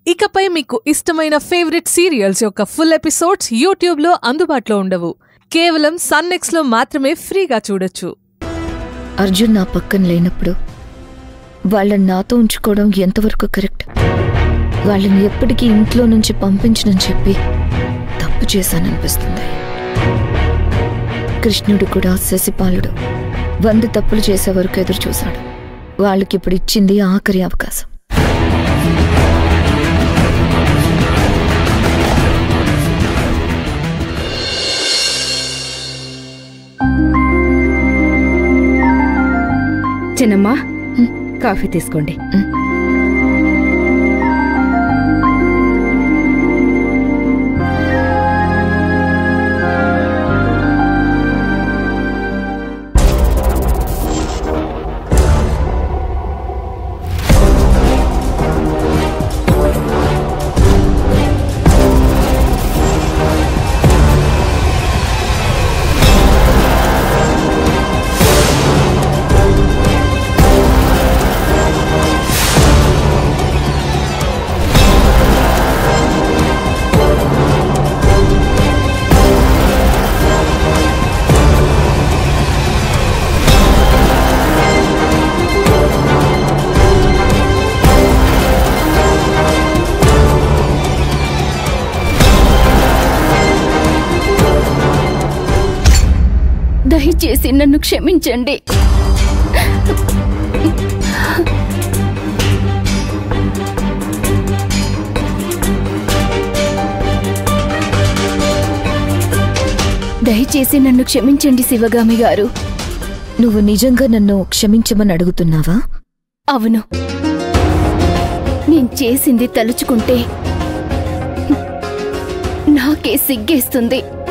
ఇకపై మీకు ఇష్టమైన ఫేవరెట్ సీరియల్స్ యొక్క ఫుల్ ఎపిసోడ్స్ యూట్యూబ్లో అందుబాటులో ఉండవు కేవలం సన్నెక్స్లో మాత్రమే ఫ్రీగా చూడొచ్చు అర్జున్ నా పక్కన లేనప్పుడు వాళ్ళని నాతో ఉంచుకోవడం ఎంతవరకు కరెక్ట్ వాళ్ళని ఎప్పటికీ ఇంట్లో నుంచి పంపించనని చెప్పి తప్పు చేశాననిపిస్తుంది కృష్ణుడు కూడా శశిపాలుడు వంద తప్పులు చేసే వరకు ఎదురు చూశాడు వాళ్ళకి ఇప్పుడు ఇచ్చింది ఆఖరి అవకాశం చిన్నమ్మా కాఫీ తీసుకోండి దయచేసి నన్ను క్షమించండి దయచేసి నన్ను క్షమించండి శివగామి గారు నువ్వు నిజంగా నన్ను క్షమించమని అడుగుతున్నావా అవును నేను చేసింది తలుచుకుంటే నాకే సిగ్గేస్తుంది